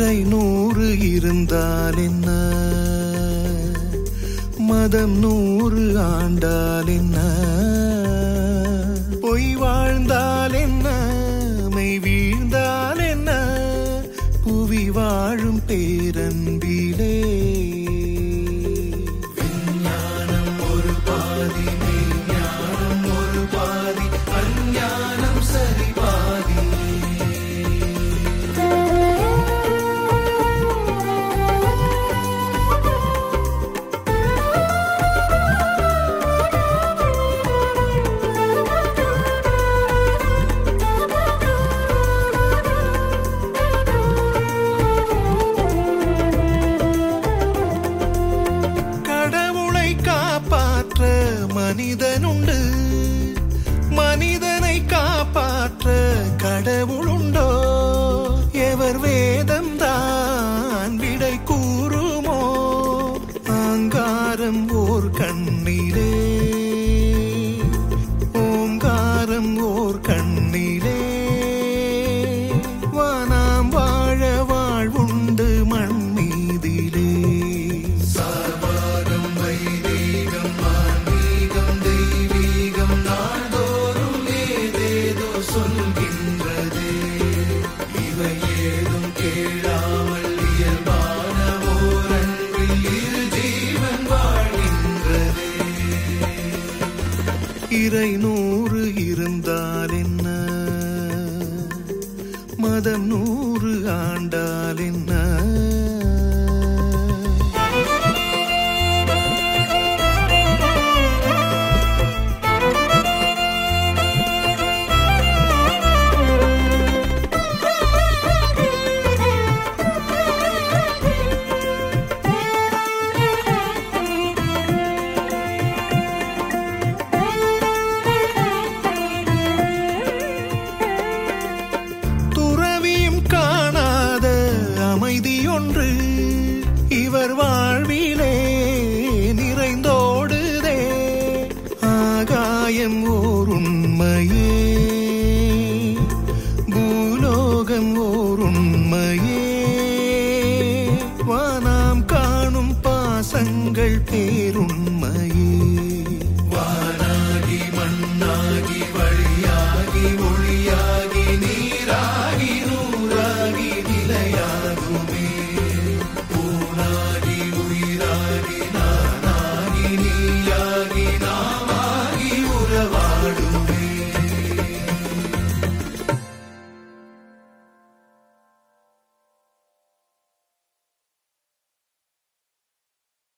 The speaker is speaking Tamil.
இறை நூறு இருந்தால் என்ன மதம் நூறு ஆண்டால் என்ன பொய் வாழ்ந்தால் என்ன மெய் வீழ்ந்தால் என்ன புவி வாழும் பேரன்பிலே விஞ்ஞானம் ஒரு பாதி மெய்ஞானம் ஒரு பாதி அஞ்ஞானம் சரி பாதி கடவுளை காப்பாற்ற மனிதனுண்டு மனிதனை காப்பாற்ற கடவுளுண்டோ எவர் வேதம் தான் விடை கூறுமோ ஆங்காரம் ஓர் கண்ணிலே ஓங்காரம் ஓர் கண்ணிலே வானாம் வாழ வாழ்வுண்டு மண் மீதிலே சார்வாகம் வைதீகம் ஆன்மீகம் தெய்வீகம் நாள்தோறும் ஏதேதோ சொல்கின்றதே இவை ஏதும் கேளாமல் இயல்பான ஓரன்பில் இரு ஜீவன் வாழ்கின்றதே இறை நூறு இருந்தால் என்ன மதம் நூறு ஆண்டால் என்ன துறவியும் காணாத அமைதி ஒன்று இவர் வாழ்விலே நிறைந்தோடுதே ஆகாயம் ஓர் உண்மையே பூலோகம் ஓர் உண்மையே வானாம் காணும் பாசங்கள் பேருண்மையே